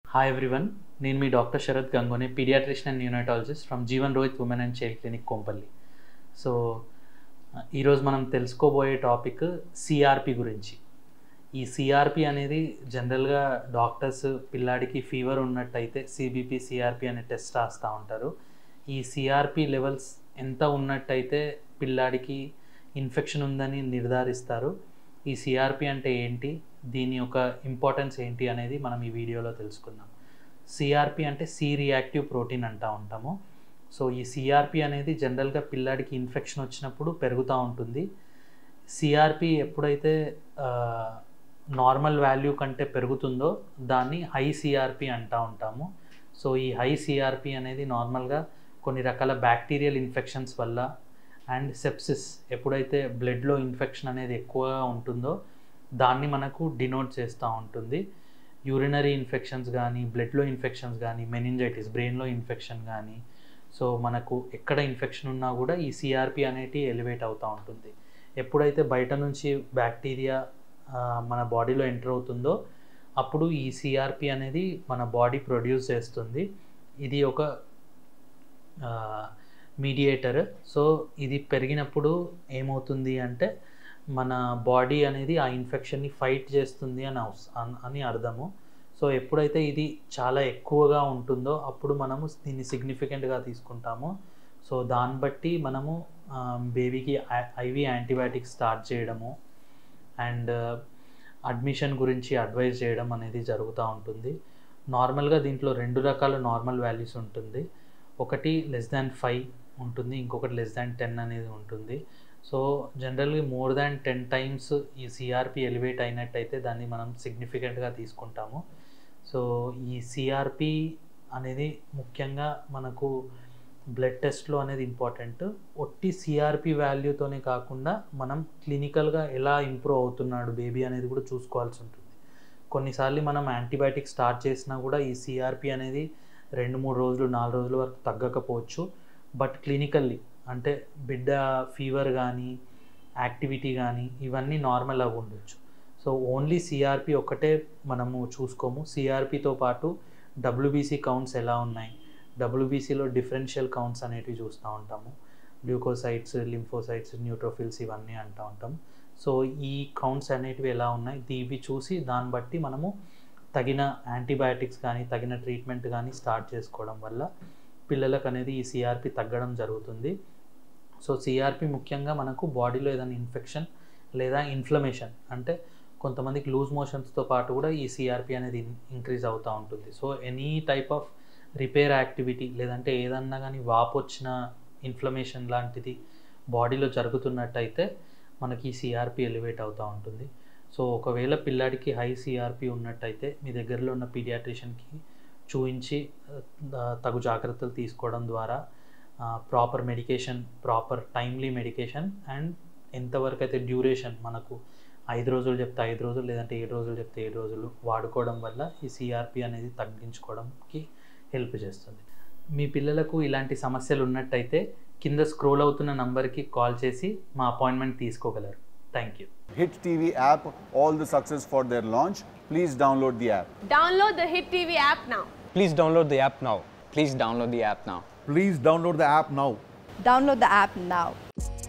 Hi everyone నేను మీ doctor Sharath Gangone paediatrician and neonatologist from Jeevan Rohit women and child clinic Kompally so ఈరోజు మనం తెలుసుకోబోయే టాపిక్ సిఆర్పి గురించి ఈ సిఆర్పి అనేది జనరల్గా డాక్టర్స్ పిల్లాడికి ఫీవర్ ఉన్నట్టయితే సిబిపి సిఆర్పి అనే టెస్ట్ రాస్తూ ఉంటారు ఈ సిఆర్పి లెవెల్స్ ఎంత ఉన్నట్టయితే పిల్లాడికి ఇన్ఫెక్షన్ ఉందని నిర్ధారిస్తారు ఈ సిఆర్పి అంటే ఏంటి దీని యొక్క ఇంపార్టెన్స్ ఏంటి అనేది మనం ఈ వీడియోలో తెలుసుకుందాం సిఆర్పి అంటే సి రియాక్టివ్ ప్రోటీన్ అంటూ ఉంటాము సో ఈ సిఆర్పి అనేది జనరల్గా పిల్లాడికి ఇన్ఫెక్షన్ వచ్చినప్పుడు పెరుగుతూ ఉంటుంది సిఆర్పి ఎప్పుడైతే నార్మల్ వాల్యూ కంటే పెరుగుతుందో దాన్ని హై సిఆర్పి అంటూ ఉంటాము సో ఈ హై సిఆర్పి అనేది నార్మల్గా కొన్ని రకాల బ్యాక్టీరియల్ ఇన్ఫెక్షన్స్ వల్ల అండ్ సెప్సిస్ ఎప్పుడైతే బ్లడ్లో ఇన్ఫెక్షన్ అనేది ఎక్కువగా ఉంటుందో దాన్ని మనకు డినోట్ చేస్తూ ఉంటుంది యూరినరీ ఇన్ఫెక్షన్స్ కానీ బ్లడ్లో ఇన్ఫెక్షన్స్ కానీ మెనింజైటిస్ బ్రెయిన్లో ఇన్ఫెక్షన్ కానీ సో మనకు ఎక్కడ ఇన్ఫెక్షన్ ఉన్నా కూడా ఈ సిఆర్పి అనేటి ఎలివేట్ అవుతూ ఉంటుంది ఎప్పుడైతే బయట నుంచి బ్యాక్టీరియా మన బాడీలో ఎంటర్ అవుతుందో అప్పుడు ఈ సిఆర్పి అనేది మన బాడీ ప్రొడ్యూస్ చేస్తుంది ఇది ఒక మీడియేటర్ సో ఇది పెరిగినప్పుడు ఏమవుతుంది అంటే మన బాడీ అనేది ఆ ఇన్ఫెక్షన్ని ఫైట్ చేస్తుంది అని అని అర్థము సో ఎప్పుడైతే ఇది చాలా ఎక్కువగా ఉంటుందో అప్పుడు మనము దీన్ని సిగ్నిఫికెంట్గా తీసుకుంటాము సో దాన్ని బట్టి మనము బేబీకి ఐవి యాంటీబయాటిక్స్ స్టార్ట్ చేయడము అండ్ అడ్మిషన్ గురించి అడ్వైజ్ చేయడం అనేది జరుగుతూ ఉంటుంది నార్మల్గా దీంట్లో రెండు రకాల నార్మల్ వాల్యూస్ ఉంటుంది ఒకటి లెస్ దాన్ ఫైవ్ ఉంటుంది ఇంకొకటి లెస్ దాన్ టెన్ అనేది ఉంటుంది సో జనరల్గా మోర్ దాన్ టెన్ టైమ్స్ ఈ సిఆర్పి ఎలివేట్ అయినట్టయితే దాన్ని మనం సిగ్నిఫికెంట్గా తీసుకుంటాము సో ఈ సిఆర్పి అనేది ముఖ్యంగా మనకు బ్లడ్ టెస్ట్లో అనేది ఇంపార్టెంట్ ఒట్టి సిఆర్పి వాల్యూతోనే కాకుండా మనం క్లినికల్గా ఎలా ఇంప్రూవ్ అవుతున్నాడు బేబీ అనేది కూడా చూసుకోవాల్సి ఉంటుంది కొన్నిసార్లు మనం యాంటీబయాటిక్ స్టార్ట్ చేసినా కూడా ఈ సిఆర్పి అనేది రెండు మూడు రోజులు నాలుగు రోజుల వరకు తగ్గకపోవచ్చు బట్ క్లినికల్లీ అంటే బిడ్డ ఫీవర్ కానీ యాక్టివిటీ కానీ ఇవన్నీ నార్మల్ అవి ఉండొచ్చు సో ఓన్లీ సిఆర్పి ఒక్కటే మనము చూసుకోము సిఆర్పితో పాటు డబ్ల్యూబీసీ కౌంట్స్ ఎలా ఉన్నాయి డబ్ల్యూబీసీలో డిఫరెన్షియల్ కౌంట్స్ అనేటివి చూస్తూ ఉంటాము గ్లూకోసైట్స్ లింఫోసైట్స్ న్యూట్రోఫిల్స్ ఇవన్నీ అంటూ ఉంటాం సో ఈ కౌంట్స్ అనేటివి ఎలా ఉన్నాయి ఇవి చూసి దాన్ని బట్టి మనము తగిన యాంటీబయాటిక్స్ కానీ తగిన ట్రీట్మెంట్ కానీ స్టార్ట్ చేసుకోవడం వల్ల పిల్లలకు అనేది ఈ సిఆర్పి తగ్గడం జరుగుతుంది సో సిఆర్పి ముఖ్యంగా మనకు బాడీలో ఏదైనా ఇన్ఫెక్షన్ లేదా ఇన్ఫ్లమేషన్ అంటే కొంతమందికి లూజ్ మోషన్స్తో పాటు కూడా ఈ సిఆర్పి అనేది ఇంక్రీజ్ అవుతూ ఉంటుంది so any type of repair activity లేదంటే ఏదన్నా కానీ వాపు వచ్చిన ఇన్ఫ్లమేషన్ లాంటిది బాడీలో జరుగుతున్నట్టయితే మనకి ఈ సిఆర్పి ఎలివేట్ అవుతూ ఉంటుంది సో ఒకవేళ పిల్లాడికి హై సిఆర్పి ఉన్నట్టయితే మీ దగ్గరలో ఉన్న పీడియాట్రిషియన్కి చూయించి తగు జాగ్రత్తలు తీసుకోవడం ద్వారా proper medication proper timely medication and ఎంతవరకు అయితే డ్యూరేషన్ మనకు ఐదు రోజులు చెప్తే ఐదు రోజులు లేదంటే ఏడు రోజులు చెప్తే ఏడు రోజులు వాడుకోవడం వల్ల ఈ సిఆర్పి అనేది తగ్గించుకోవడానికి హెల్ప్ చేస్తుంది మీ పిల్లలకు ఇలాంటి సమస్యలు ఉన్నట్టయితే కింద స్క్రోల్ అవుతున్న నంబర్కి కాల్ చేసి మా అపాయింట్మెంట్ తీసుకోగలరు thank you Hit TV app, all the success for their launch. Please download the app. Download the Hit TV app now. Please download the app now. Please download the app now. Please download the app now. Download the app now.